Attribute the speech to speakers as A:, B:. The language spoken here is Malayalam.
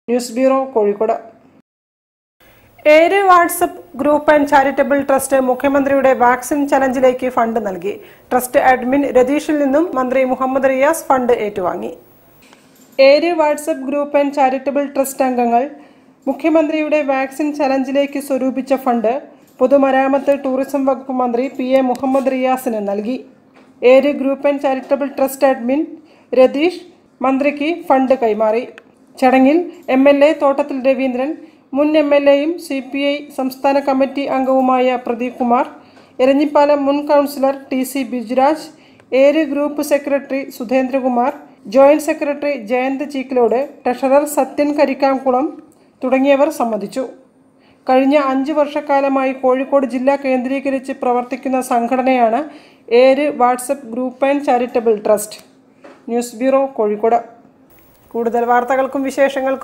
A: ന്യൂസ് ബ്യൂറോ കോഴിക്കോട് ഏര് WhatsApp group and charitable trust മുഖ്യമന്ത്രിയുടെ വാക്സിൻ ചലഞ്ചിലേക്ക് ഫണ്ട് നൽകി ട്രസ്റ്റ് അഡ്മിൻ രതീഷിൽ നിന്നും മന്ത്രി മുഹമ്മദ് റിയാസ് ഫണ്ട് ഏറ്റുവാങ്ങി ഏര് WhatsApp group and charitable trust അംഗങ്ങൾ മുഖ്യമന്ത്രിയുടെ വാക്സിൻ ചലഞ്ചിലേക്ക് സ്വരൂപിച്ച ഫണ്ട് പൊതുമരാമത്ത് ടൂറിസം വകുപ്പ് മന്ത്രി പി എ മുഹമ്മദ് റിയാസിന് നൽകി ഏര് group and charitable trust admin Ratheesh മന്ത്രിക്ക് ഫണ്ട് കൈമാറി ചടങ്ങിൽ M L A Thottathil Raveendran മുൻ എം എൽ എയും സി പി ഐ സംസ്ഥാന കമ്മിറ്റി അംഗവുമായ പ്രദീപ് കുമാർ എരഞ്ഞിപ്പാലം മുൻ കൗൺസിലർ ടി സി ബിജുരാജ് ഏര് group secretary Sudhendrakumar joint secretary Jayanth Cheekkilode treasurer Sathyan Karikkamkulam തുടങ്ങിയവർ സംബന്ധിച്ചു കഴിഞ്ഞ അഞ്ച് വർഷക്കാലമായി കോഴിക്കോട് ജില്ല കേന്ദ്രീകരിച്ച് പ്രവർത്തിക്കുന്ന സംഘടനയാണ് ഏര് WhatsApp group and charitable trust news bureau Kozhikode കൂടുതൽ വാർത്തകൾക്കും വിശേഷങ്ങൾക്കും